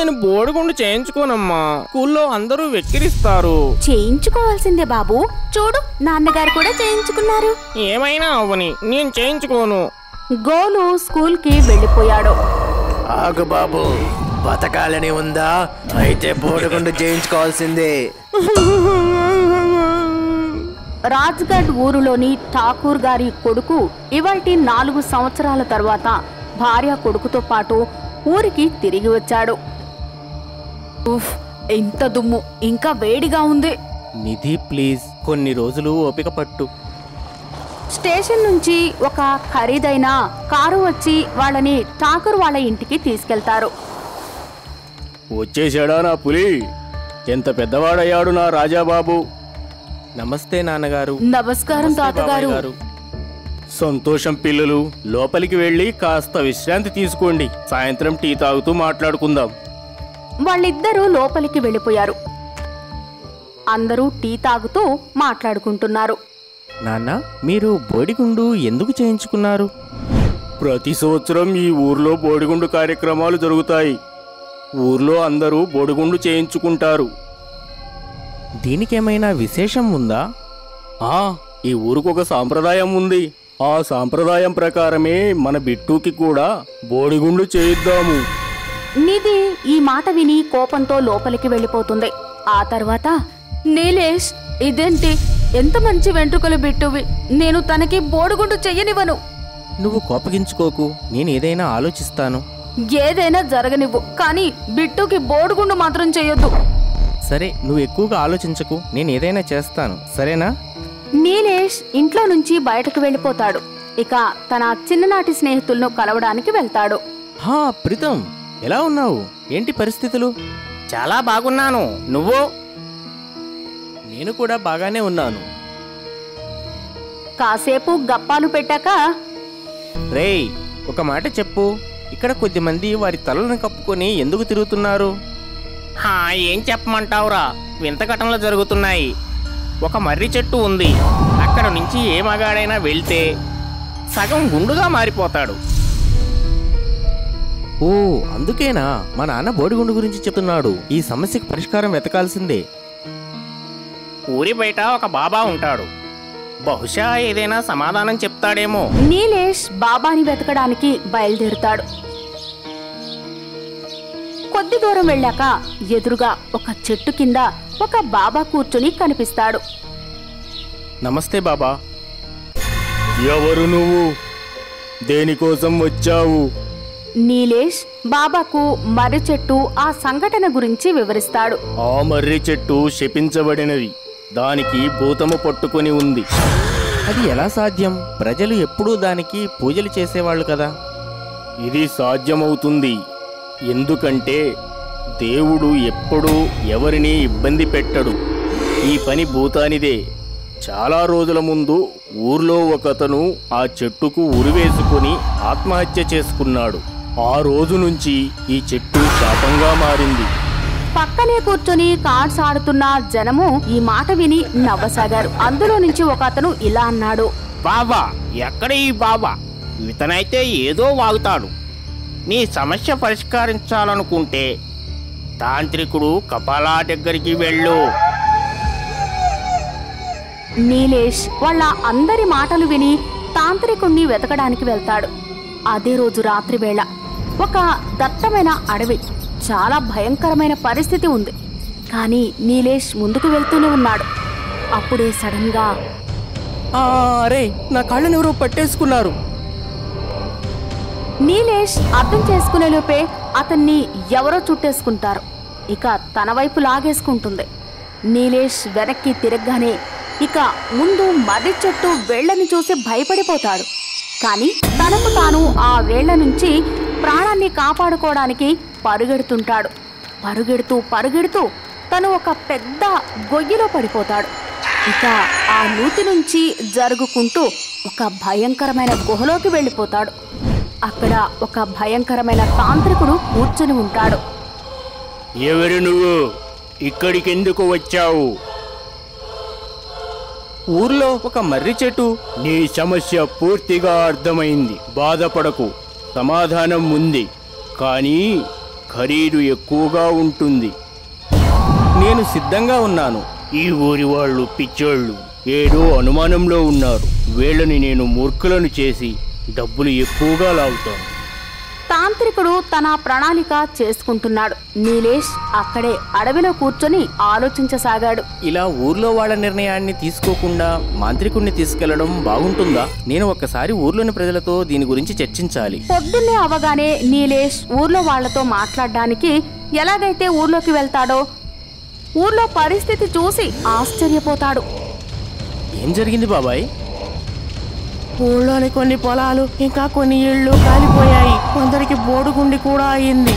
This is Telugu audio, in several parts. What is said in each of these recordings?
నేను బోడిగుండు చేయించుకోనమ్మా స్కూల్లో అందరూ వెక్కిరిస్తారు చేయించుకోవాల్సిందే బాబు చూడు నాన్నగారు కూడా చేయించుకున్నారు ఏమైనా అవని నేను చేయించుకోను గోలు స్కూల్కి వెళ్ళిపోయాడు ఆగు బాబు బతకాలని ఉందా అయితే బోడిగుండు చేయించుకోవాల్సిందే రాజ్గఢ్ ఊరులోని ఠాకూర్ గారి కొడుకు ఇవాల్టి నాలుగు సంవత్సరాల తర్వాత భార్య కొడుకుతో పాటు ఊరికి తిరిగి వచ్చాడు ఉఫ్ ఇంత దుమ్ము ఇంకా వేడిగా ఉంది నిధి ప్లీజ్ కొన్ని రోజులు ఓపిక పట్టు స్టేషన్ నుంచి ఒక ఖరీదైన కారు వచ్చి వాళ్ళని ఠాకూర్ వాళ్ళ ఇంటికి తీసుకెళ్తారు వచ్చేసాడా నా పులి ఎంత పెద్దవాడయ్యాడు నా రాజాబాబు నమస్తే నాన్నగారు నమస్కారం నమస్తే తాతగారు బాబాయ్ గారు. సంతోషం పిల్లలు లోపలికి వెళ్ళి కాస్త విశ్రాంతి తీసుకోండి సాయంత్రం టీ తాగుతూ మాట్లాడుకుందాం వాళ్ళిద్దరూ లోపలికి వెళ్ళిపోయారు అందరూ టీ తాగుతూ మాట్లాడుకుంటున్నారు నాన్న మీరు బోడిగుండు ఎందుకు చేయించుకున్నారు ప్రతి సంవత్సరం ఈ ఊర్లో బోడిగుండు కార్యక్రమాలు జరుగుతాయి ఊర్లో అందరూ బోడిగుండు చేయించుకుంటారు దీనికేమైనా విశేషం ఉందా ఆ ఈ ఊరికి ఒక సాంప్రదాయం ఉంది ఆ సాంప్రదాయం ప్రకారమే మన బిట్టుకి కూడా బోడిగుండు చేయిద్దాము నిధి ఈ మాట విని కోపంతో లోపలికి వెళ్ళిపోతుంది ఆ తర్వాత నీలేష్ ఇదేంటి ఎంత మంచి వెంట్రుకలు బిట్టువి నేను తనకి బోడుగుండు చెయ్యనివ్వను నువ్వు కోపగించుకోకు నేను ఏదైనా ఆలోచిస్తాను ఏదైనా జరగనివ్వు కానీ బిట్టుకి బోడుగుండు మాత్రం చెయ్యొద్దు సరే నువ్వు ఎక్కువగా ఆలోచించకు నేను ఏదైనా చేస్తాను సరేనా నీలేష్ ఇంట్లో నుంచి బయటకు వెళ్ళిపోతాడు ఇక తన చిన్ననాటి స్నేహితులను కలవడానికి వెళ్తాడు హా ప్రీతం ఎలా ఉన్నావు ఏంటి పరిస్థితులు చాలా బాగున్నాను నువ్వు నేను కూడా బాగానే ఉన్నాను కాసేపు గప్పాలు పెట్టాక రేయ్ ఒక మాట చెప్పు ఇక్కడ కొద్దిమంది వారి తలలను కప్పుకొని ఎందుకు తిరుగుతున్నారు హా ఏం చెప్పమంటావురా వింత ఘటనలు జరుగుతున్నాయి ఒక మర్రి చెట్టు ఉంది అక్కడ నుంచి ఏ మగాడైనా వెళ్తే సగం గుండుగా మారిపోతాడు ఓ అందుకేనా మా నాన్న బోడిగుండు గురించి చెప్తున్నాడు ఈ సమస్యకు పరిష్కారం వెతకాల్సిందే ఊరి బయట ఒక బాబా ఉంటాడు బహుశా ఏదైనా సమాధానం చెప్తాడేమో నీలేష్ బాబాని వెతకడానికి బయలుదేరుతాడు కొద్ది దూరం వెళ్ళాక ఎదురుగా ఒక చెట్టు కింద ఒక బాబా కూర్చుని కనిపిస్తాడు నమస్తే బాబా ఎవరు నువ్వు దేనికోసం వచ్చావు నీలేష్ బాబాకు మర్రి చెట్టు ఆ సంఘటన గురించి వివరిస్తాడు ఆ మర్రి చెట్టు శపించబడినది దానికి భూతము పట్టుకొని ఉంది అది ఎలా సాధ్యం ప్రజలు ఎప్పుడూ దానికి పూజలు చేసేవాళ్ళు కదా ఇది సాధ్యమవుతుంది ఎందుకంటే దేవుడు ఎప్పుడూ ఎవరిని ఇబ్బంది పెట్టడు ఈ పని భూతానిదే చాలా రోజుల ముందు ఊర్లో ఒకతను ఆ చెట్టుకు ఉరివేసుకొని ఆత్మహత్య చేసుకున్నాడు ఆ రోజు నుంచి ఈ చెట్టు శాపంగా మారింది పక్కనే కూర్చొని కార్డ్స్ ఆడుతున్న జనము ఈ మాట విని నవ్వసాగారు అందులో నుంచి ఒక అతను ఇలా అన్నాడు బాబా ఎక్కడ ఈ బాబా ఇతనైతే ఏదో వాగుతాడు నీ సమస్య పరిష్కరించాలనుకుంటే తాంత్రికుడు కపాలా దగ్గరికి వెళ్ళు నీలేష్ వాళ్ళ అందరి మాటలు విని తాంత్రికుణ్ణి వెతకడానికి వెళ్తాడు అదే రోజు రాత్రి వేళ ఒక దట్టమైన అడవి చాలా భయంకరమైన పరిస్థితి ఉంది కానీ నీలేష్ ముందుకు వెళ్తూనే ఉన్నాడు అప్పుడే సడన్ గా అరే నా కాళ్ళని ఎవరో పట్టేసుకున్నారు నీలేష్ అర్థం చేసుకునే లోపే అతన్ని ఎవరో చుట్టేసుకుంటారు ఇక తన వైపు లాగేసుకుంటుంది నీలేష్ వెనక్కి తిరగగానే ఇక ముందు మర్రి చెట్టు వేళ్లని చూసి భయపడిపోతాడు కానీ తనకు తాను ఆ వేళ్ల నుంచి ప్రాణాన్ని కాపాడుకోవడానికి పరుగెడుతుంటాడు పరుగెడుతూ పరుగెడుతూ తను ఒక పెద్ద గొయ్యిలో పడిపోతాడు ఇక ఆ నూతి నుంచి జరుగుకుంటూ ఒక భయంకరమైన గుహలోకి వెళ్ళిపోతాడు అక్కడ ఒక భయంకరమైన తాంత్రికుడు కూర్చుని ఉంటాడు ఎవరు నువ్వు ఇక్కడికెందుకు వచ్చావు ఊర్లో ఒక మర్రి చెట్టు నీ సమస్య పూర్తిగా అర్థమైంది బాధపడకు సమాధానం ఉంది కానీ ఖరీదు ఎక్కువగా ఉంటుంది నేను సిద్ధంగా ఉన్నాను ఈ ఊరి వాళ్ళు పిచ్చోళ్ళు ఏదో అనుమానంలో ఉన్నారు వీళ్ళని నేను మూర్ఖులను చేసి డబ్బులు ఎక్కువగా లాగుతాను తాంత్రికుడు తన ప్రణాళిక చేసుకుంటున్నాడు నీలేష్ అక్కడే అడవిలో కూర్చొని ఆలోచించసాగాడు ఇలా ఊర్లో వాళ్ళ నిర్ణయాన్ని తీసుకోకుండా మాంత్రికుణ్ణి తీసుకెళ్లడం బాగుంటుందా నేను ఒక్కసారి ఊర్లోని ప్రజలతో దీని గురించి చర్చించాలి పొద్దున్నే అవగానే నీలేష్ ఊర్లో వాళ్లతో మాట్లాడడానికి ఎలాగైతే ఊర్లోకి వెళ్తాడో ఊర్లో పరిస్థితి చూసి ఆశ్చర్యపోతాడు ఏం జరిగింది బాబాయ్ ఊళ్ళోని కొన్ని పొలాలు ఇంకా కొన్ని ఇళ్ళు కాలిపోయాయి కొందరికి బోడుగుండి కూడా అయింది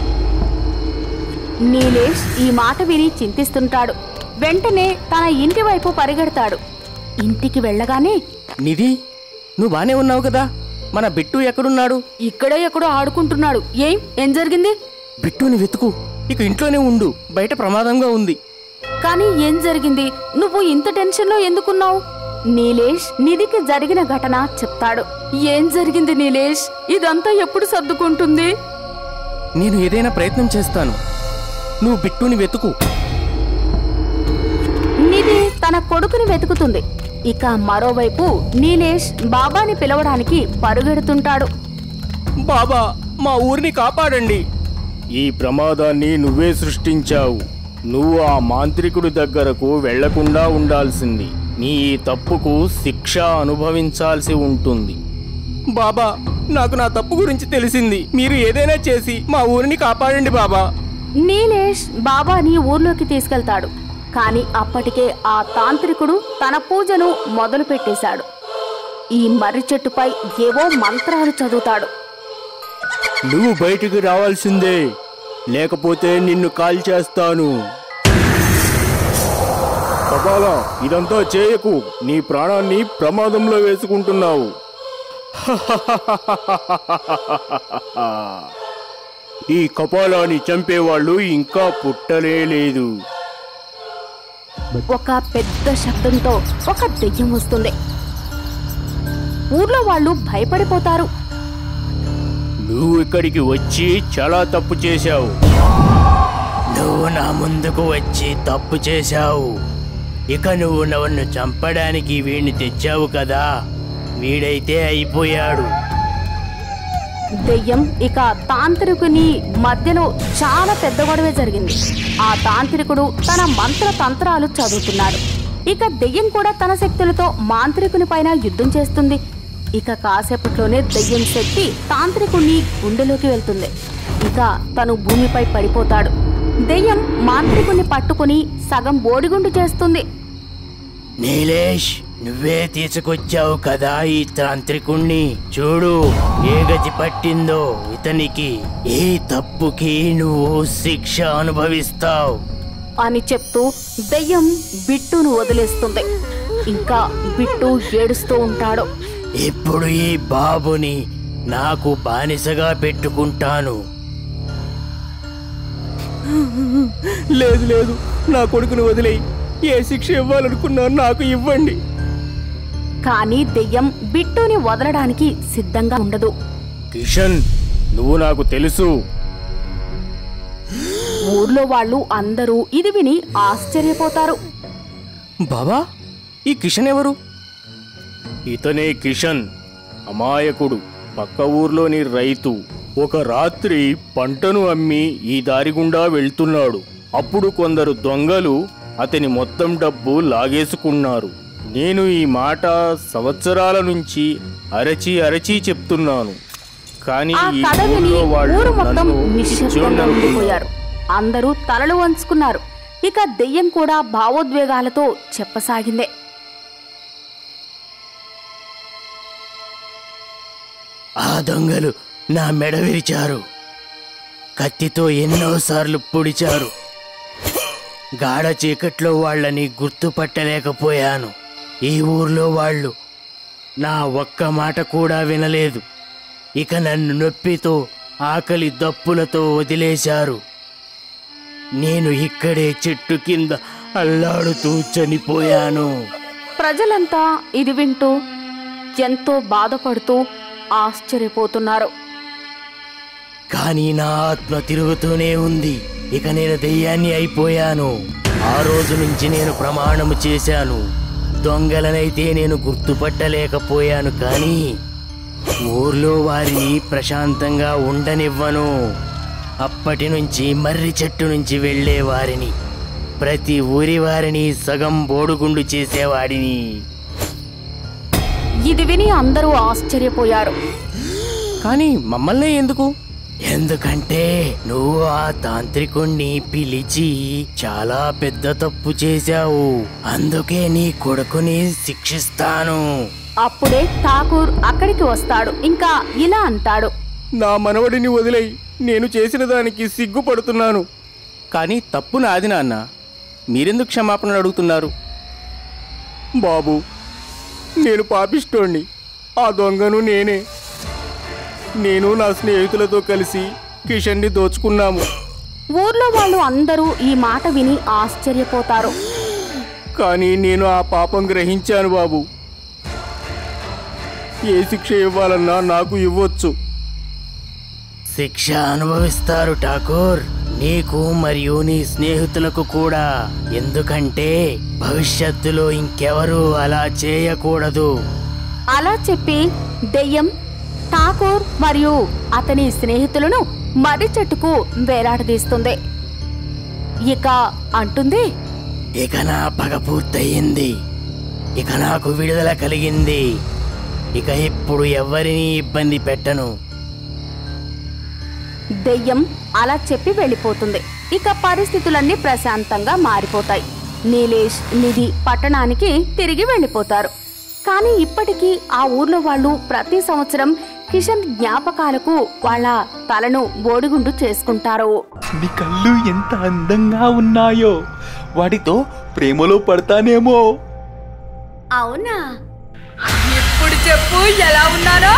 నీలేష్ ఈ మాట విని చింతిస్తుంటాడు వెంటనే తన ఇంటి వైపు పరిగెడతాడు ఇంటికి వెళ్ళగానే నిధి నువ్వు బానే ఉన్నావు కదా మన బిట్టు ఎక్కడున్నాడు ఇక్కడే ఎక్కడో ఆడుకుంటున్నాడు ఏం ఏం జరిగింది బిట్టుని వెతుకు ఇక ఇంట్లోనే ఉండు బయట ప్రమాదంగా ఉంది కానీ ఏం జరిగింది నువ్వు ఇంత టెన్షన్లో ఎందుకున్నావు నీలేష్ నిధికి జరిగిన ఘటన చెప్తాడు ఏం జరిగింది నీలేష్ ఇదంతా ఎప్పుడు సర్దుకుంటుంది నేను ఏదైనా ప్రయత్నం చేస్తాను నువ్వు బిట్టుని వెతుకు నిధి తన కొడుకుని వెతుకుతుంది ఇక మరోవైపు నీలేష్ బాబాని పిలవడానికి పరుగెడుతుంటాడు బాబా మా ఊరిని కాపాడండి ఈ ప్రమాదాన్ని నువ్వే సృష్టించావు నువ్వు ఆ మాంత్రికుడి దగ్గరకు వెళ్లకుండా ఉండాల్సింది నీ ఈ తప్పుకు శిక్ష అనుభవించాల్సి ఉంటుంది బాబా నాకు నా తప్పు గురించి తెలిసింది మీరు ఏదైనా చేసి మా ఊరిని కాపాడండి బాబా నీలేష్ బాబాని ఊర్లోకి తీసుకెళ్తాడు కాని అప్పటికే ఆ తాంత్రికుడు తన పూజను మొదలు పెట్టేశాడు ఈ మర్రి చెట్టుపై ఏవో మంత్రాలు చదువుతాడు నువ్వు బయటికి రావాల్సిందే లేకపోతే నిన్ను కాల్ చేస్తాను కపాల ఇదంతా చేయకు నీ ప్రాణాన్ని ప్రమాదంలో వేసుకుంటున్నావు ఈ కపాలాన్ని చంపేవాళ్ళు ఇంకా పుట్టలే లేదు ఒక పెద్ద శబ్దంతో ఒక దెయ్యం వస్తుంది ఊర్లో వాళ్ళు భయపడిపోతారు నువ్వు ఇక్కడికి వచ్చి చాలా తప్పు చేశావు నువ్వు నా ముందుకు వచ్చి తప్పు చేశావు ఇక నువ్వు నన్ను చంపడానికి వీడిని తెచ్చావు కదా వీడైతే అయిపోయాడు దెయ్యం ఇక తాంత్రికుని మధ్యలో చాలా పెద్ద గొడవే జరిగింది ఆ తాంత్రికుడు తన మంత్ర తంత్రాలు చదువుతున్నాడు ఇక దెయ్యం కూడా తన శక్తులతో మాంత్రికుని పైన యుద్ధం చేస్తుంది ఇక కాసేపట్లోనే దెయ్యం శక్తి తాంత్రికుని గుండెలోకి వెళ్తుంది ఇక తను భూమిపై పడిపోతాడు దెయ్యం మాంత్రికుని పట్టుకుని సగం బోడిగుండు చేస్తుంది నీలేష్ నువ్వే తీసుకొచ్చావు కదా ఈ తాంత్రికుణ్ణి చూడు ఏ గతి పట్టిందో ఇతనికి ఈ తప్పుకి నువ్వు శిక్ష అనుభవిస్తావు అని చెప్తూ దెయ్యం బిట్టును వదిలేస్తుంది ఇంకా బిట్టు ఏడుస్తూ ఉంటాడు ఇప్పుడు ఈ బాబుని నాకు బానిసగా పెట్టుకుంటాను లేదు లేదు నా కొడుకుని వదిలేయి ఏ శిక్ష ఇవ్వాలనుకున్నా నాకు ఇవ్వండి కానీ దెయ్యం బిట్టుని వదలడానికి సిద్ధంగా ఉండదు కిషన్ నువ్వు నాకు తెలుసు ఊర్లో వాళ్ళు అందరూ ఇది విని ఆశ్చర్యపోతారు బాబా ఈ కిషన్ ఎవరు ఇతనే కిషన్ అమాయకుడు పక్క ఊర్లోని రైతు ఒక రాత్రి పంటను అమ్మి ఈ దారి గుండా వెళ్తున్నాడు అప్పుడు కొందరు దొంగలు అతని మొత్తం డబ్బు లాగేసుకున్నారు నేను ఈ మాట సంవత్సరాల నుంచి అరచి అరచి చెప్తున్నాను కానీ ఆ ఈ కథ విని ఊర్లో వాళ్ళు ఊరు మొత్తం నన్ను నిశ్శబ్దంగా పిచ్చోడ్ని ఉండిపోయారు అందరూ తలలు వంచుకున్నారు ఇక దెయ్యం కూడా భావోద్వేగాలతో చెప్పసాగిందే ఆ దొంగలు నా మెడ విరిచారు కత్తితో ఎన్నోసార్లు పొడిచారు గాఢ చీకట్లో వాళ్ళని గుర్తుపట్టలేకపోయాను ఈ ఊర్లో వాళ్ళు నా ఒక్క మాట కూడా వినలేదు ఇక నన్ను నొప్పితో ఆకలి దప్పులతో వదిలేశారు నేను ఇక్కడే చెట్టు కింద అల్లాడుతూ చనిపోయాను ప్రజలంతా ఇది వింటూ ఎంతో బాధపడుతూ ఆశ్చర్యపోతున్నారు కానీ నా ఆత్మ తిరుగుతూనే ఉంది ఇక నేను దెయ్యాన్ని అయిపోయాను ఆ రోజు నుంచి నేను ప్రమాణము చేశాను దొంగలనైతే నేను గుర్తుపట్టలేకపోయాను కానీ ఊర్లో వారిని ప్రశాంతంగా ఉండనివ్వను అప్పటి నుంచి మర్రి చెట్టు నుంచి వెళ్ళే వారిని ప్రతి ఊరి వారిని సగం బోడుగుండు చేసేవాడిని ఇది విని అందరూ ఆశ్చర్యపోయారు కానీ మమ్మల్నే ఎందుకు ఎందుకంటే నువ్వు ఆ తాంత్రికుణ్ణి పిలిచి చాలా పెద్ద తప్పు చేశావు అందుకే నీ కొడుకుని శిక్షిస్తాను అప్పుడే ఠాకూర్ అక్కడికి వస్తాడు ఇంకా ఇలా అంటాడు నా మనవడిని వదిలేయి నేను చేసిన దానికి సిగ్గుపడుతున్నాను కానీ తప్పు నాది నాన్న మీరెందుకు క్షమాపణలు అడుగుతున్నారు బాబు నేను పాపిస్తోండి ఆ దొంగను నేనే నేను నా స్నేహితులతో కలిసి కిషన్ని దోచుకున్నాము ఊర్లో వాళ్ళు అందరూ ఈ మాట విని ఆశ్చర్యపోతారు కానీ నేను ఆ పాపం గ్రహించాను బాబు ఏ శిక్ష ఇవ్వాలన్నా నాకు ఇవ్వచ్చు శిక్ష అనుభవిస్తారు ఠాకూర్ నీకు మరియు నీ స్నేహితులకు కూడా ఎందుకంటే భవిష్యత్తులో ఇంకెవరూ అలా చేయకూడదు అలా చెప్పి దెయ్యం ఠాకూర్ మరియు అతని స్నేహితులను మర్రి చెట్టుకు వేలాడదీస్తుంది ఇక అంటుంది ఇక నా పగ పూర్తయింది ఇక నాకు విడుదల కలిగింది ఇక ఇప్పుడు ఎవరిని ఇబ్బంది పెట్టను దెయ్యం అలా చెప్పి వెళ్ళిపోతుంది ఇక పరిస్థితులన్నీ ప్రశాంతంగా మారిపోతాయి నీలేష్ నిధి పట్టణానికి తిరిగి వెళ్ళిపోతారు కానీ ఇప్పటికీ ఆ ఊర్లో వాళ్ళు ప్రతి సంవత్సరం కిషన్ జ్ఞాపకాలకు వాళ్ళ తలను బోడిగుండు చేసుకుంటారు నీ కళ్ళు ఎంత అందంగా ఉన్నాయో వాటితో ప్రేమలో పడతానేమో అవునా ఇప్పుడు చెప్పు ఎలా ఉన్నానో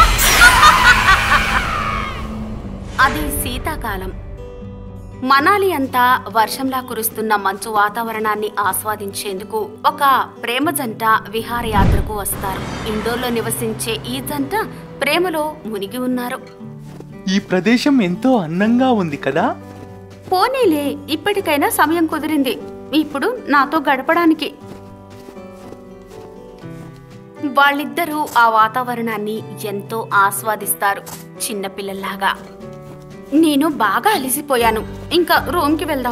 అది శీతాకాలం మనాలి అంతా వర్షంలా కురుస్తున్న మంచు వాతావరణాన్ని ఆస్వాదించేందుకు ఒక ప్రేమ జంట విహారయాత్రకు వస్తారు ఇండోర్లో నివసించే ఈ జంట ప్రేమలో మునిగి ఉన్నారు ఈ ప్రదేశం ఎంతో అందంగా ఉంది కదా పోనీలే ఇప్పటికైనా సమయం కుదిరింది ఇప్పుడు నాతో గడపడానికి వాళ్ళిద్దరూ ఆ వాతావరణాన్ని ఎంతో ఆస్వాదిస్తారు చిన్నపిల్లల్లాగా నేను బాగా అలసిపోయాను ఇంకా రూమ్కి వెళ్దాం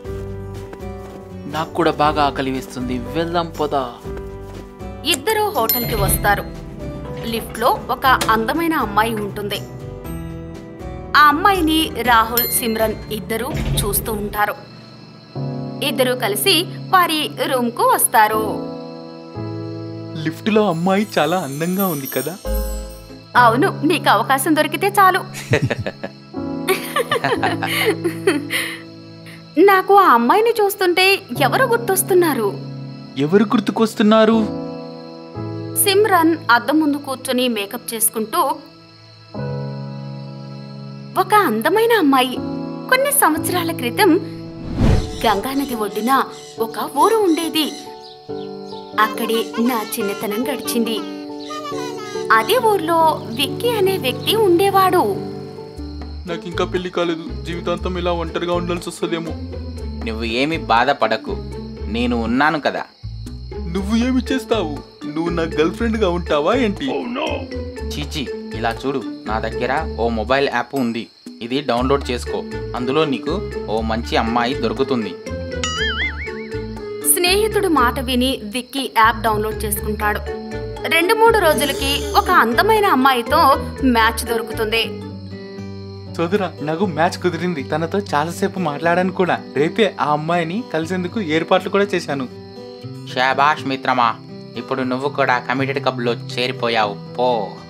నాకు కూడా బాగా ఆకలి వేస్తుంది వెళ్దాం పోదా ఇద్దరూ హోటల్కి వస్తారు లిఫ్ట్లో ఒక అందమైన అమ్మాయి ఉంటుంది ఆ అమ్మాయిని రాహుల్ సిమ్రన్ ఇద్దరూ చూస్తూ ఉంటారు ఇద్దరూ కలిసి వారి రూమ్కు వస్తారు లిఫ్ట్లో అమ్మాయి చాలా అందంగా ఉంది కదా అవును నీకు అవకాశం దొరికితే చాలు నాకు ఆ అమ్మాయిని చూస్తుంటే ఎవరు గుర్తొస్తున్నారు ఎవరు గుర్తుకొస్తున్నారు సిమ్రన్ అద్దం ముందు కూర్చొని మేకప్ చేసుకుంటూ ఒక అందమైన అమ్మాయి కొన్ని సంవత్సరాల క్రితం గంగానది ఒడ్డున ఒక ఊరు ఉండేది అక్కడే నా చిన్నతనం గడిచింది అదే ఊర్లో విక్కీ అనే వ్యక్తి ఉండేవాడు నాకు ఇంకా పెళ్లి కాలేదు జీవితాంతం ఇలా ఒంటరిగా ఉండాల్సి వస్తుందేమో నువ్వు ఏమి బాధపడకు నేను ఉన్నాను కదా నువ్వు ఏమి చేస్తావు నువ్వు నా గర్ల్ ఫ్రెండ్ గా ఉంటావా ఏంటి చీచి ఇలా చూడు నా దగ్గర ఓ మొబైల్ యాప్ ఉంది ఇది డౌన్లోడ్ చేసుకో అందులో నీకు ఓ మంచి అమ్మాయి దొరుకుతుంది స్నేహితుడు మాట విని విక్కీ యాప్ డౌన్లోడ్ చేసుకుంటాడు రెండు మూడు రోజులకి ఒక అందమైన అమ్మాయితో మ్యాచ్ దొరుకుతుంది సోదరా నాకు మ్యాచ్ కుదిరింది తనతో చాలాసేపు మాట్లాడాను కూడా రేపే ఆ అమ్మాయిని కలిసేందుకు ఏర్పాట్లు కూడా చేశాను షాబాష్ మిత్రమా ఇప్పుడు నువ్వు కూడా కమిటెడ్ క్లబ్లో చేరిపోయావు పో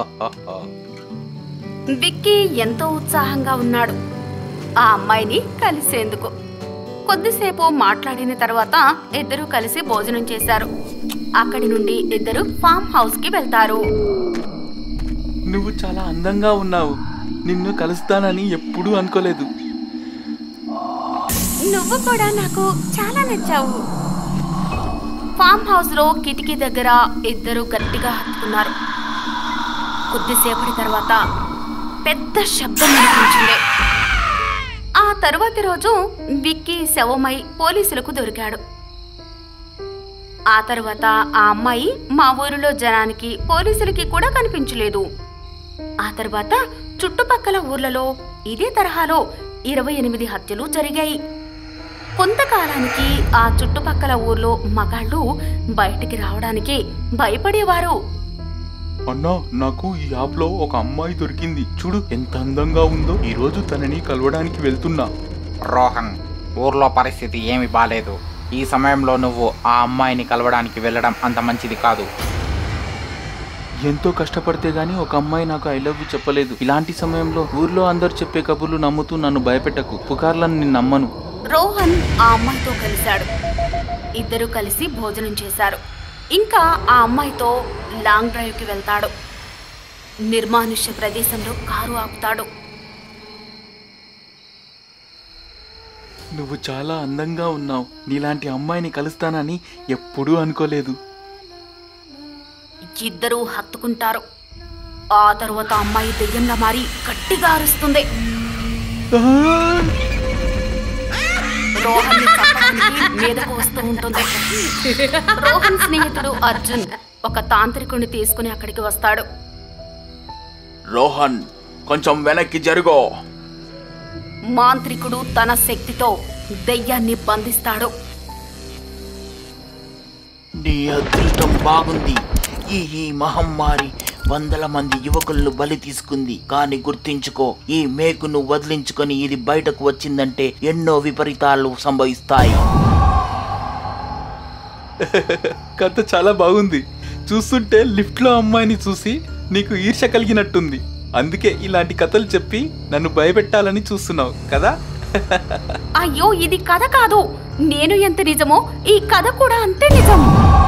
విక్కీ ఎంతో ఉత్సాహంగా ఉన్నాడు ఆ అమ్మాయిని కలిసేందుకు కొద్దిసేపు మాట్లాడిన తర్వాత ఇద్దరూ కలిసి భోజనం చేశారు అక్కడి నుండి ఇద్దరు ఫామ్ హౌస్ కి వెళ్తారు నువ్వు చాలా అందంగా ఉన్నావు నిన్ను కలుస్తానని ఎప్పుడూ అనుకోలేదు నువ్వు కూడా నాకు చాలా నచ్చావు ఫామ్ హౌస్ లో కిటికీ దగ్గర ఇద్దరు గట్టిగా హత్తుకున్నారు కొద్దిసేపటి తర్వాత పెద్ద శబ్దం వినిపించింది తరువాతి రోజు విక్కీ శవమై పోలీసులకు దొరికాడు ఆ తర్వాత ఆ అమ్మాయి మా ఊరిలో జనానికి పోలీసులకి కూడా కనిపించలేదు ఆ తర్వాత చుట్టుపక్కల ఊర్లలో ఇదే తరహాలో ఇరవై ఎనిమిది హత్యలు జరిగాయి కొంతకాలానికి ఆ చుట్టుపక్కల ఊర్లో మగాళ్ళు బయటికి రావడానికి భయపడేవారు అన్నా నాకు ఈ యాప్ లో ఒక అమ్మాయి దొరికింది చూడు ఎంత అందంగా ఉందో ఈ రోజు తనని కలవడానికి వెళ్తున్నా రోహన్ ఊర్లో పరిస్థితి ఏమి బాలేదు ఈ సమయంలో నువ్వు ఆ అమ్మాయిని కలవడానికి వెళ్ళడం అంత మంచిది కాదు ఎంతో కష్టపడితే గానీ ఒక అమ్మాయి నాకు ఐ లవ్ యూ చెప్పలేదు ఇలాంటి సమయంలో ఊర్లో అందరు చెప్పే కబుర్లు నమ్ముతూ నన్ను భయపెట్టకు పుకార్లను నేను నమ్మను రోహన్ ఆ అమ్మాయితో కలిశాడు ఇద్దరు కలిసి భోజనం చేశారు ఇంకా ఆ అమ్మాయితో లాంగ్ డ్రైవ్కి వెళ్తాడు నిర్మానుష్య ప్రదేశంలో కారు ఆపుతాడు నువ్వు చాలా అందంగా ఉన్నావు నీలాంటి అమ్మాయిని కలుస్తానని ఎప్పుడూ అనుకోలేదు ఇద్దరూ హత్తుకుంటారు ఆ తరువాత అమ్మాయి దెయ్యంలా మారి గట్టిగా అరుస్తుంది రోహన్ చంపడానికి మీదకు వస్తూ ఉంటుంది రోహన్ స్నేహితుడు అర్జున్ ఒక తాంత్రికుడిని తీసుకుని అక్కడికి వస్తాడు రోహన్ కొంచెం వెనక్కి జరుగో మాంత్రికుడు తన శక్తితో దెయ్యాన్ని బంధిస్తాడు నీ అదృష్టం బాగుంది ఈ ఈ మహమ్మారి వందల మంది యువకులను బలి తీసుకుంది కానీ గుర్తించుకో ఈ మేకును వదిలించుకొని ఇది బయటకు వచ్చిందంటే ఎన్నో విపరీతాలు సంభవిస్తాయి కథ చాలా బాగుంది చూస్తుంటే లిఫ్ట్ లో అమ్మాయిని చూసి నీకు ఈర్ష కలిగినట్టుంది అందుకే ఇలాంటి కథలు చెప్పి నన్ను భయపెట్టాలని చూస్తున్నావు కదా అయ్యో ఇది కథ కాదు నేను ఎంత నిజమో ఈ కథ కూడా అంతే నిజం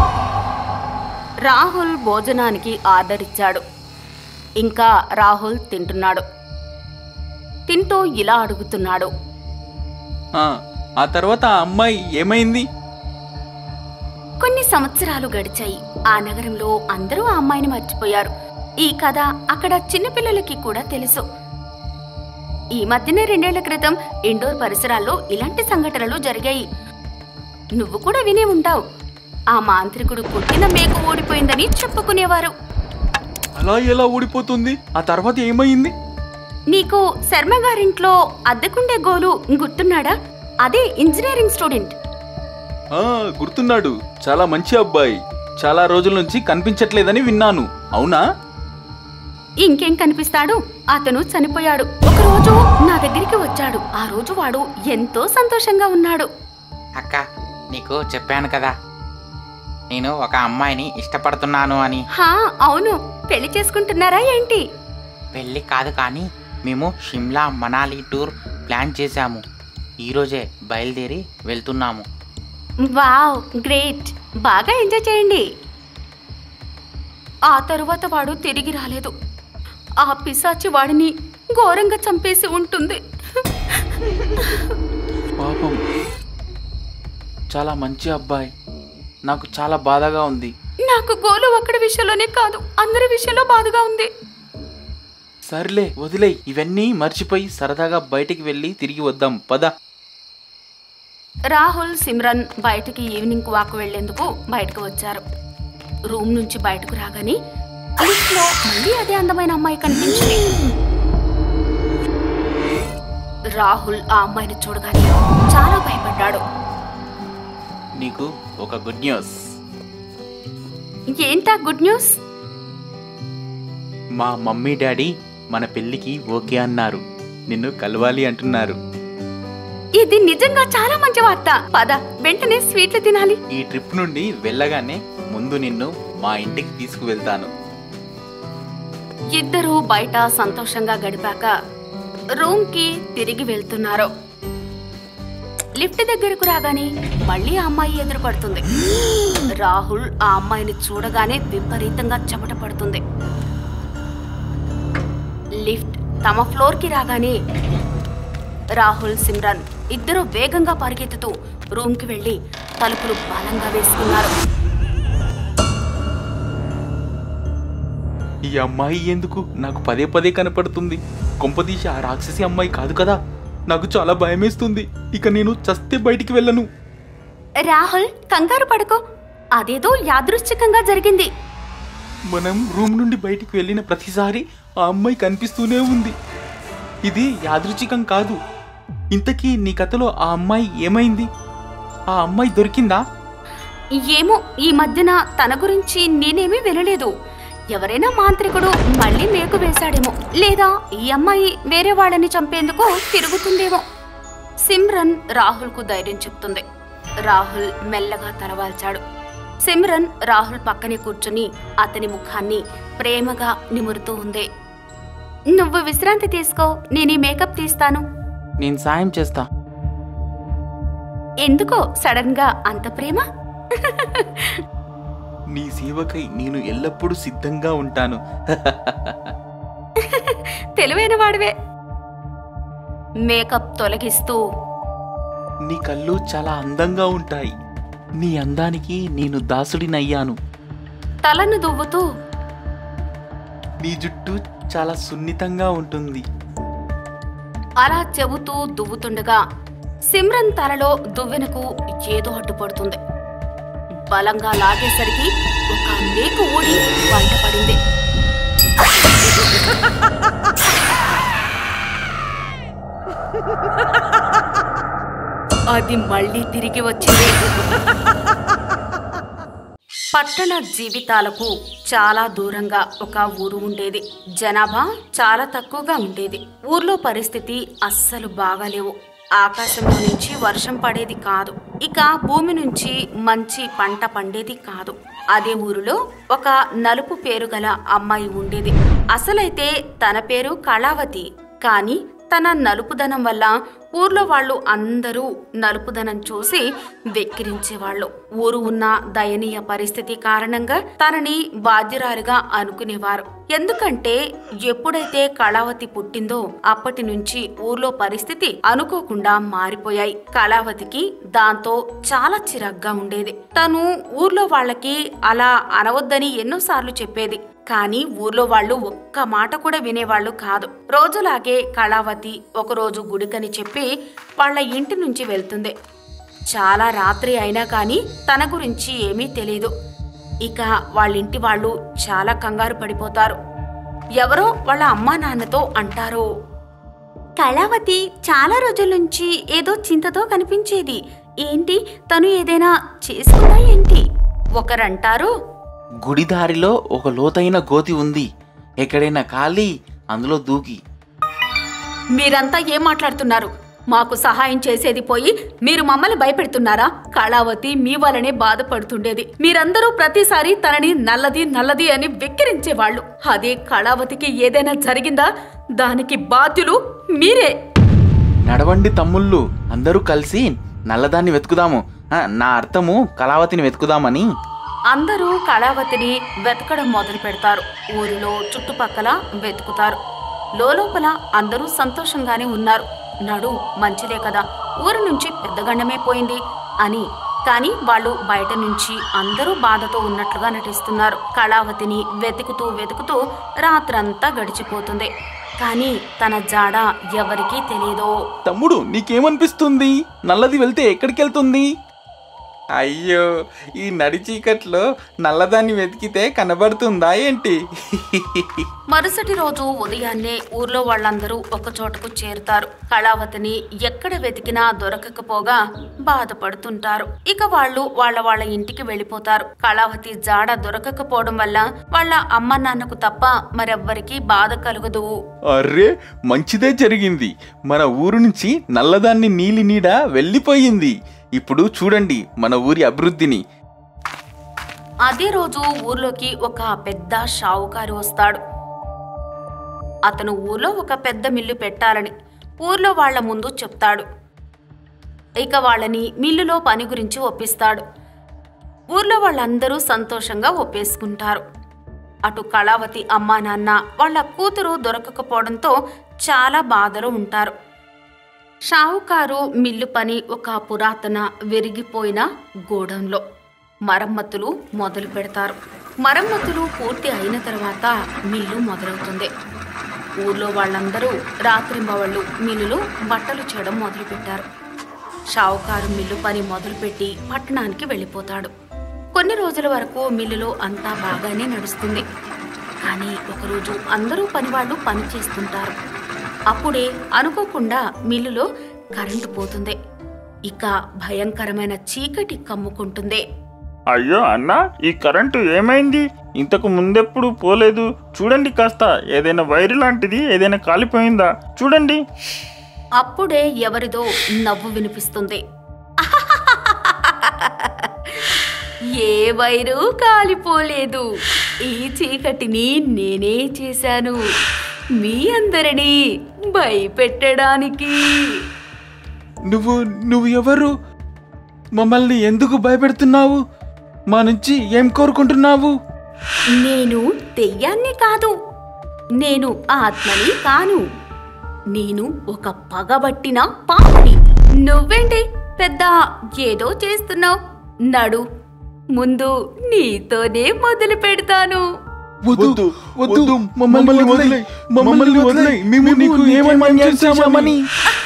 రాహుల్ భోజనానికి ఆర్డర్ ఇచ్చాడు ఇంకా రాహుల్ తింటున్నాడు తింటూ ఇలా అడుగుతున్నాడు ఆ, ఆ తర్వాత ఆ అమ్మాయి ఏమైంది కొన్ని సంవత్సరాలు గడిచాయి ఆ నగరంలో అందరూ ఆ అమ్మాయిని మర్చిపోయారు ఈ కథ అక్కడ చిన్నపిల్లలకి కూడా తెలుసు ఈ మధ్యనే రెండేళ్ల క్రితం ఇండోర్ పరిసరాల్లో ఇలాంటి సంఘటనలు జరిగాయి నువ్వు కూడా వినే ఉంటావు ఆ మాంత్రికుడు పుట్టిన మేకు ఓడిపోయిందని చెప్పుకునేవారు అలా ఎలా ఊడిపోతుంది ఆ తర్వాత ఏమైంది నీకు శర్మ గారింట్లో అద్దెకుండే గోలు గుర్తున్నాడా అదే ఇంజనీరింగ్ స్టూడెంట్ ఆ గుర్తున్నాడు చాలా మంచి అబ్బాయి చాలా రోజుల నుంచి కనిపించట్లేదని విన్నాను అవునా ఇంకేం కనిపిస్తాడు అతను చనిపోయాడు ఒకరోజు నా దగ్గరికి వచ్చాడు ఆ రోజు వాడు ఎంతో సంతోషంగా ఉన్నాడు అక్క నీకు చెప్పాను కదా నేను ఒక అమ్మాయిని ఇష్టపడుతున్నాను అని హా అవును పెళ్లి చేసుకుంటున్నారా ఏంటి పెళ్ళి కాదు కానీ మేము షిమ్లా మనాలి టూర్ ప్లాన్ చేశాము ఈరోజే బయలుదేరి వెళ్తున్నాము వావ్ గ్రేట్ బాగా ఎంజాయ్ చేయండి ఆ తరువాత వాడు తిరిగి రాలేదు ఆ పిశాచి వాడిని ఘోరంగా చంపేసి ఉంటుంది పాపం చాలా మంచి అబ్బాయి నాకు చాలా బాధగా ఉంది నాకు గోలు ఒక్కడి విషయంలోనే కాదు అందరి విషయంలో బాధగా ఉంది సర్లే వదిలే ఇవన్నీ మర్చిపోయి సరదాగా బయటికి వెళ్ళి తిరిగి వద్దాం పద రాహుల్ సిమ్రన్ బయటికి ఈవినింగ్ వాక్ వెళ్లేందుకు బయటకు వచ్చారు రూమ్ నుంచి బయటకు రాగానే లిఫ్ట్ లో మళ్ళీ అదే అందమైన అమ్మాయి కనిపించింది రాహుల్ ఆ అమ్మాయిని చూడగానే చాలా భయపడ్డాడు నీకు ఒక గుడ్ న్యూస్ ఏంటా గుడ్ న్యూస్ మా మమ్మీ డాడీ మన పెళ్ళికి ఓకే అన్నారు నిన్ను కలవాలి అంటున్నారు ఇది నిజంగా చాలా మంచి వార్త పద వెంటనే స్వీట్లు తినాలి ఈ ట్రిప్ నుండి వెళ్ళగానే ముందు నిన్ను మా ఇంటికి తీసుకువెళ్తాను ఇద్దరూ బయట సంతోషంగా గడిపాక రూమ్ కి తిరిగి వెళ్తున్నారు లిఫ్ట్ దగ్గరకు రాగానే మళ్ళీ ఆ అమ్మాయి ఎదురు పడుతుంది రాహుల్ ఆ అమ్మాయిని చూడగానే విపరీతంగా చెమట పడుతుంది లిఫ్ట్ తమ ఫ్లోర్ కి రాగానే రాహుల్ సిమ్రాన్ ఇద్దరు వేగంగా పరిగెత్తుతూ రూమ్ కి వెళ్లి తలుపులు బలంగా వేసుకున్నారు ఈ అమ్మాయి ఎందుకు నాకు పదే పదే కనపడుతుంది కొంపదీసి ఆ రాక్షసి అమ్మాయి కాదు కదా నాకు చాలా భయమేస్తుంది ఇక నేను చస్తే బయటికి వెళ్ళను రాహుల్ కంగారు పడకో అదేదో యాదృశ్చికంగా జరిగింది మనం రూమ్ నుండి బయటికి వెళ్ళిన ప్రతిసారి ఆ అమ్మాయి కనిపిస్తూనే ఉంది ఇది యాదృచ్ఛికం కాదు ఇంతకీ నీ కథలో ఆ అమ్మాయి ఏమైంది ఆ అమ్మాయి దొరికిందా ఏమో ఈ మధ్యన తన గురించి నేనేమీ వినలేదు ఎవరైనా మాంత్రికుడు మళ్ళీ మేకు వేశాడేమో లేదా ఈ అమ్మాయి వేరే వాళ్ళని చంపేందుకు తిరుగుతుందేమో సిమ్రన్ రాహుల్కు ధైర్యం చెప్తుంది రాహుల్ మెల్లగా తలవాల్చాడు సిమ్రన్ రాహుల్ పక్కనే కూర్చుని అతని ముఖాన్ని ప్రేమగా నిమురుతూ ఉంది నువ్వు విశ్రాంతి తీసుకో నేను ఈ మేకప్ తీస్తాను నేను సాయం చేస్తా ఎందుకో సడన్ గా అంత ప్రేమ నీ సేవకై నేను ఎల్లప్పుడూ సిద్ధంగా ఉంటాను తెలివైన వాడివే మేకప్ తొలగిస్తూ నీ కళ్ళు చాలా అందంగా ఉంటాయి నీ అందానికి నేను దాసుడినయ్యాను తలను దువ్వుతూ నీ జుట్టు చాలా సున్నితంగా ఉంటుంది అలా చెబుతూ దువ్వుతుండగా సిమ్రన్ తలలో దువ్వెనకు ఏదో అడ్డుపడుతుంది బలంగా లాగేసరికి ఒక మేకు ఊడి బయటపడింది అది మళ్ళీ తిరిగి వచ్చింది పట్టణ జీవితాలకు చాలా దూరంగా ఒక ఊరు ఉండేది జనాభా చాలా తక్కువగా ఉండేది ఊర్లో పరిస్థితి అస్సలు బాగాలేవు ఆకాశంలో నుంచి వర్షం పడేది కాదు ఇక భూమి నుంచి మంచి పంట పండేది కాదు అదే ఊరిలో ఒక నలుపు పేరు గల అమ్మాయి ఉండేది అసలైతే తన పేరు కళావతి కానీ తన నలుపుదనం వల్ల ఊర్లో వాళ్ళు అందరూ నలుపుదనం చూసి వెక్కిరించేవాళ్ళు ఊరు ఉన్న దయనీయ పరిస్థితి కారణంగా తనని బాధ్యురాలుగా అనుకునేవారు ఎందుకంటే ఎప్పుడైతే కళావతి పుట్టిందో అప్పటి నుంచి ఊర్లో పరిస్థితి అనుకోకుండా మారిపోయాయి కళావతికి దాంతో చాలా చిరాగ్గా ఉండేది తను ఊర్లో వాళ్ళకి అలా అనవద్దని ఎన్నోసార్లు చెప్పేది కానీ ఊర్లో వాళ్ళు ఒక్క మాట కూడా వినేవాళ్ళు కాదు రోజులాగే కళావతి ఒకరోజు గుడికని చెప్పి వాళ్ళ ఇంటి నుంచి వెళ్తుంది చాలా రాత్రి అయినా కానీ తన గురించి ఏమీ తెలీదు ఇక వాళ్ళింటి వాళ్ళు చాలా కంగారు పడిపోతారు ఎవరో వాళ్ళ అమ్మా నాన్నతో అంటారు కళావతి చాలా రోజుల నుంచి ఏదో చింతతో కనిపించేది ఏంటి తను ఏదైనా చేసుకుందా ఏంటి ఒకరంటారు గుడి దారిలో ఒక లోతైన గోతి ఉంది ఎక్కడైనా ఖాళీ అందులో దూకి మీరంతా ఏం మాట్లాడుతున్నారు మాకు సహాయం చేసేది పోయి మీరు మమ్మల్ని భయపెడుతున్నారా కళావతి మీ వలనే బాధపడుతుండేది మీరందరూ ప్రతిసారి తనని నల్లది నల్లది అని వెక్కిరించేవాళ్ళు అదే కళావతికి ఏదైనా జరిగిందా దానికి బాధ్యులు మీరే నడవండి తమ్ముళ్ళు అందరూ కలిసి నల్లదాన్ని వెతుకుదాము ఆ, నా అర్థము కళావతిని వెతుకుదామని అందరూ కళావతిని వెతకడం మొదలు పెడతారు ఊరిలో చుట్టుపక్కల వెతుకుతారు లోపల అందరూ సంతోషంగానే ఉన్నారు నడు మంచిదే కదా ఊరు నుంచి పెద్ద గండమే పోయింది అని కానీ వాళ్ళు బయట నుంచి అందరూ బాధతో ఉన్నట్లుగా నటిస్తున్నారు కళావతిని వెతుకుతూ వెతుకుతూ రాత్రంతా గడిచిపోతుంది కానీ తన జాడ ఎవరికీ తెలియదో తమ్ముడు నీకేమనిపిస్తుంది నల్లది వెళ్తే ఎక్కడికి వెళ్తుంది అయ్యో ఈ నడి చీకట్లో నల్లదాన్ని వెతికితే కనబడుతుందా ఏంటి మరుసటి రోజు ఉదయాన్నే ఊర్లో వాళ్ళందరూ ఒక చోటకు చేరుతారు కళావతిని ఎక్కడ వెతికినా దొరకకపోగా బాధపడుతుంటారు ఇక వాళ్ళు వాళ్ళ వాళ్ళ ఇంటికి వెళ్ళిపోతారు కళావతి జాడ దొరకకపోవడం వల్ల వాళ్ళ అమ్మ నాన్నకు తప్ప మరెవ్వరికీ బాధ కలుగదు అర్రే మంచిదే జరిగింది మన ఊరు నుంచి నల్లదాన్ని నీలి నీడ వెళ్ళిపోయింది ఇప్పుడు చూడండి మన ఊరి అభివృద్ధిని అదే రోజు ఊర్లోకి ఒక పెద్ద షావుకారు వస్తాడు అతను ఊర్లో ఒక పెద్ద మిల్లు పెట్టాలని ఊర్లో వాళ్ళ ముందు చెప్తాడు ఇక వాళ్ళని మిల్లులో పని గురించి ఒప్పిస్తాడు ఊర్లో వాళ్ళందరూ సంతోషంగా ఒప్పేసుకుంటారు అటు కళావతి అమ్మా నాన్న వాళ్ళ కూతురు దొరకకపోవడంతో చాలా బాధలో ఉంటారు షావుకారు మిల్లు పని ఒక పురాతన విరిగిపోయిన గోడంలో మరమ్మతులు మొదలు పెడతారు మరమ్మతులు పూర్తి అయిన తర్వాత మిల్లు మొదలవుతుంది ఊర్లో వాళ్ళందరూ రాత్రింబవళ్ళు మిల్లులో బట్టలు చేయడం మొదలుపెట్టారు షావుకారు మిల్లు పని మొదలుపెట్టి పట్టణానికి వెళ్ళిపోతాడు కొన్ని రోజుల వరకు మిల్లులో అంతా బాగానే నడుస్తుంది కానీ ఒకరోజు అందరూ పనివాళ్ళు పని చేస్తుంటారు అప్పుడే అనుకోకుండా మిల్లులో కరెంటు పోతుంది ఇక భయంకరమైన చీకటి కమ్ముకుంటుంది అయ్యో అన్న ఈ కరెంటు ఏమైంది ఇంతకు ముందెప్పుడు పోలేదు చూడండి కాస్త ఏదైనా వైరు లాంటిది ఏదైనా కాలిపోయిందా చూడండి అప్పుడే ఎవరిదో నవ్వు వినిపిస్తుంది ఏ వైరు కాలిపోలేదు ఈ చీకటిని నేనే చేశాను మీ అందరినీ భయపెట్టడానికి నువ్వు నువ్వు ఎవరు మమ్మల్ని ఎందుకు భయపెడుతున్నావు మా నుంచి ఏం కోరుకుంటున్నావు నేను దెయ్యాన్ని కాదు నేను ఆత్మని కాను నేను ఒక పగబట్టిన పాముని నువ్వేంటి పెద్ద ఏదో చేస్తున్నావు నడు ముందు నీతోనే మొదలు పెడతాను వద్దు వద్దు మమ్మల్ని వదిలే మమ్మల్ని వదిలే మేము నీకు ఏమని చేశామని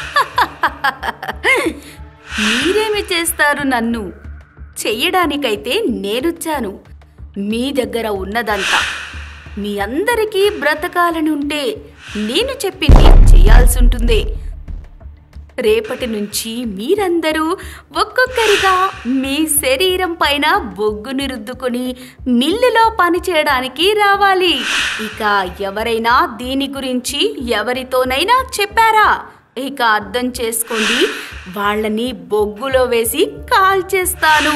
మీరేమి చేస్తారు నన్ను చెయ్యడానికైతే నేనొచ్చాను మీ దగ్గర ఉన్నదంతా మీ అందరికీ బ్రతకాలని ఉంటే నేను చెప్పింది చేయాల్సి ఉంటుంది రేపటి నుంచి మీరందరూ ఒక్కొక్కరిగా మీ శరీరం పైన బొగ్గుని రుద్దుకొని మిల్లులో పని చేయడానికి రావాలి ఇక ఎవరైనా దీని గురించి ఎవరితోనైనా చెప్పారా ఇక అర్థం చేసుకోండి వాళ్ళని బొగ్గులో వేసి కాల్చేస్తాను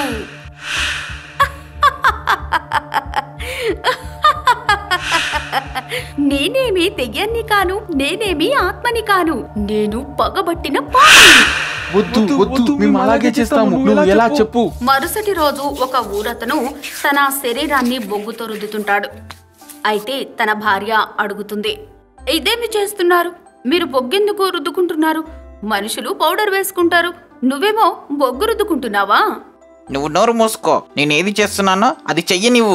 నేనేమి దెయ్యాన్ని కాను నేనేమి ఆత్మని కాను నేను పగబట్టిన పాముని వద్దు వద్దు మేము అలాగే చేస్తాము నువ్వు ఎలా చెప్పు మరుసటి రోజు ఒక ఊరతను తన శరీరాన్ని బొగ్గుతో రుద్దుతుంటాడు అయితే తన భార్య అడుగుతుంది ఇదేమి చేస్తున్నారు మీరు బొగ్గెందుకు రుద్దుకుంటున్నారు మనుషులు పౌడర్ వేసుకుంటారు నువ్వేమో బొగ్గు రుద్దుకుంటున్నావా నువ్వు నోరు మూసుకో నేను ఏది చేస్తున్నానో అది చెయ్యి నువ్వు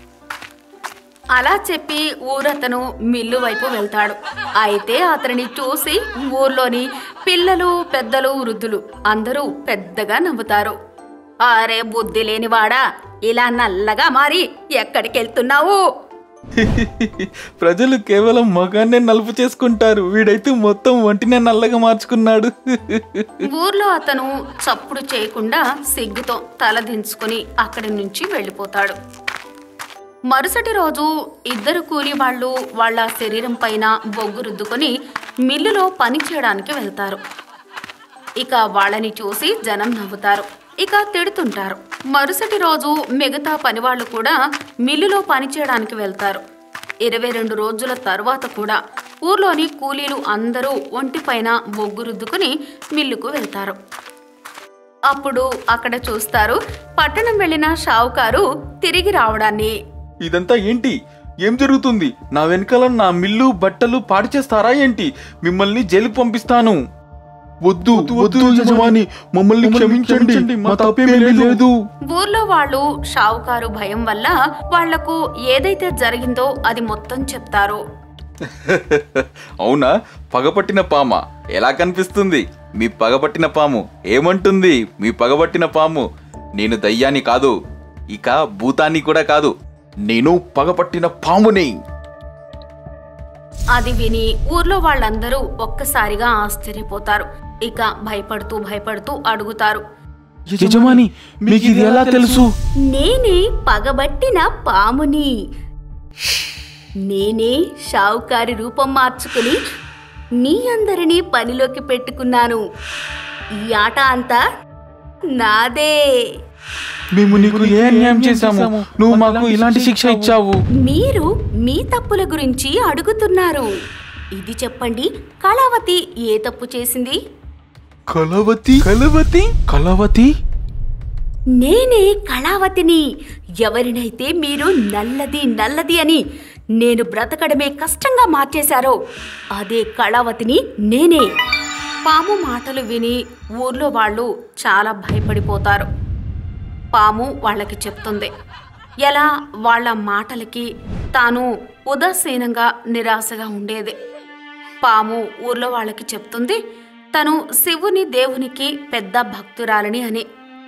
అలా చెప్పి ఊరతను మిల్లు వైపు వెళ్తాడు అయితే అతనిని చూసి ఊర్లోని పిల్లలు పెద్దలు వృద్ధులు అందరూ పెద్దగా నవ్వుతారు అరే బుద్ధి లేనివాడా ఇలా నల్లగా మారి ఎక్కడికి వెళ్తున్నావు ప్రజలు కేవలం మగాన్నే నలుపు చేసుకుంటారు వీడైతే మొత్తం ఒంటినే నల్లగా మార్చుకున్నాడు ఊర్లో అతను చప్పుడు చేయకుండా సిగ్గుతో తల దించుకుని అక్కడి నుంచి వెళ్ళిపోతాడు మరుసటి రోజు ఇద్దరు కూలి వాళ్ళు వాళ్ళ శరీరం పైన బొగ్గు రుద్దుకొని మిల్లులో పని చేయడానికి వెళ్తారు ఇక వాళ్ళని చూసి జనం నవ్వుతారు ఇక తిడుతుంటారు మరుసటి రోజు మిగతా పనివాళ్ళు కూడా మిల్లులో పని చేయడానికి వెళ్తారు ఇరవై రెండు రోజుల తరువాత కూడా ఊర్లోని కూలీలు అందరూ ఒంటిపైన బొగ్గు రుద్దుకుని మిల్లుకు వెళ్తారు అప్పుడు అక్కడ చూస్తారు పట్టణం వెళ్ళిన షావుకారు తిరిగి రావడాన్ని ఇదంతా ఏంటి ఏం జరుగుతుంది నా వెనకాల నా మిల్లు బట్టలు పాడు చేస్తారా ఏంటి మిమ్మల్ని జైలుకు పంపిస్తాను వద్దు వద్దు యజమాని మమ్మల్ని క్షమించండి మా తప్పేమీ లేదు ఊర్లో వాళ్ళు షావుకారు భయం వల్ల వాళ్లకు ఏదైతే జరిగిందో అది మొత్తం చెప్తారు అవునా పగపట్టిన పామ ఎలా కనిపిస్తుంది మీ పగపట్టిన పాము ఏమంటుంది మీ పగపట్టిన పాము నేను దయ్యాన్ని కాదు ఇక భూతాన్ని కూడా కాదు నేను పగపట్టిన పాముని అది విని ఊర్లో వాళ్ళందరూ ఒక్కసారిగా ఆశ్చర్యపోతారు ఇక భయపడుతూ భయపడుతూ అడుగుతారు యజమాని మీకు ఇది ఎలా తెలుసు నేనే పగబట్టిన పాముని నేనే షావుకారి రూపం మార్చుకుని మీ అందరినీ పనిలోకి పెట్టుకున్నాను ఈ ఆట అంతా నాదే మేము నీకు ఏ అన్యాయం చేశాము నువ్వు మాకు ఇలాంటి శిక్ష ఇచ్చావు మీరు మీ తప్పుల గురించి అడుగుతున్నారు ఇది చెప్పండి కళావతి ఏ తప్పు చేసింది కలవతి కలవతి కలవతి నేనే కళావతిని ఎవరినైతే మీరు నల్లది నల్లది అని నేను బ్రతకడమే కష్టంగా మార్చేశారో అదే కళావతిని నేనే పాము మాటలు విని ఊర్లో వాళ్ళు చాలా భయపడిపోతారు పాము వాళ్ళకి చెప్తుంది ఎలా వాళ్ళ మాటలకి తాను ఉదాసీనంగా నిరాశగా ఉండేది పాము ఊర్లో వాళ్ళకి చెప్తుంది తను శివుని దేవునికి పెద్ద భక్తురాలని అని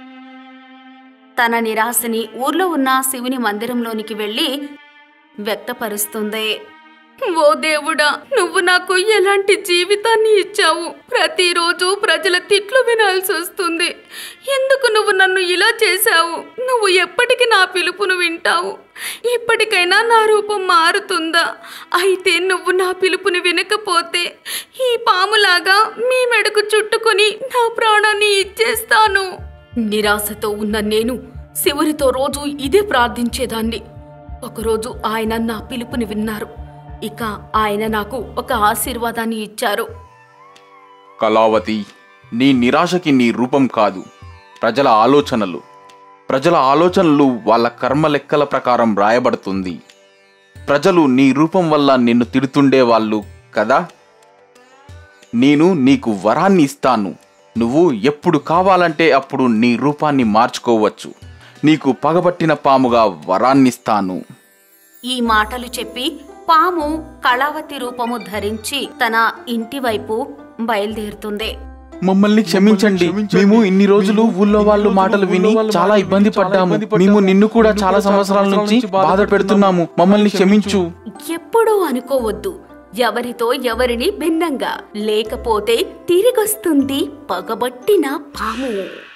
తన నిరాశని ఊర్లో ఉన్న శివుని మందిరంలోనికి వెళ్ళి వ్యక్తపరుస్తుంది ఓ దేవుడా నువ్వు నాకు ఎలాంటి జీవితాన్ని ఇచ్చావు ప్రతిరోజు ప్రజల తిట్లు వినాల్సి వస్తుంది ఎందుకు నువ్వు నన్ను ఇలా చేశావు నువ్వు ఎప్పటికి నా పిలుపును వింటావు ఇప్పటికైనా నా రూపం మారుతుందా అయితే నువ్వు నా పిలుపుని వినకపోతే ఈ పాములాగా మీ మెడకు చుట్టుకొని నా ప్రాణాన్ని ఇచ్చేస్తాను నిరాశతో ఉన్న నేను శివునితో రోజు ఇదే ప్రార్థించేదాన్ని ఒకరోజు ఆయన నా పిలుపుని విన్నారు ఇక ఆయన నాకు ఒక ఆశీర్వాదాన్ని ఇచ్చారు కళావతి నీ నిరాశకి నీ రూపం కాదు ప్రజల ఆలోచనలు ప్రజల ఆలోచనలు వాళ్ళ కర్మ లెక్కల ప్రకారం రాయబడుతుంది ప్రజలు నీ రూపం వల్ల నిన్ను తిడుతుండే వాళ్ళు కదా నేను నీకు వరాన్ని ఇస్తాను నువ్వు ఎప్పుడు కావాలంటే అప్పుడు నీ రూపాన్ని మార్చుకోవచ్చు నీకు పగబట్టిన పాముగా వరాన్నిస్తాను ఈ మాటలు చెప్పి పాము కళావతి రూపము ధరించి తన ఇంటి వైపు బయలుదేరుతుంది మమ్మల్ని క్షమించండి మేము ఇన్ని రోజులు ఊళ్ళో వాళ్ళు మాటలు విని చాలా ఇబ్బంది పడ్డాము మేము నిన్ను కూడా చాలా సంవత్సరాల నుంచి బాధ పెడుతున్నాము మమ్మల్ని క్షమించు ఎప్పుడూ అనుకోవద్దు ఎవరితో ఎవరిని భిన్నంగా లేకపోతే తిరిగొస్తుంది పగబట్టిన పాము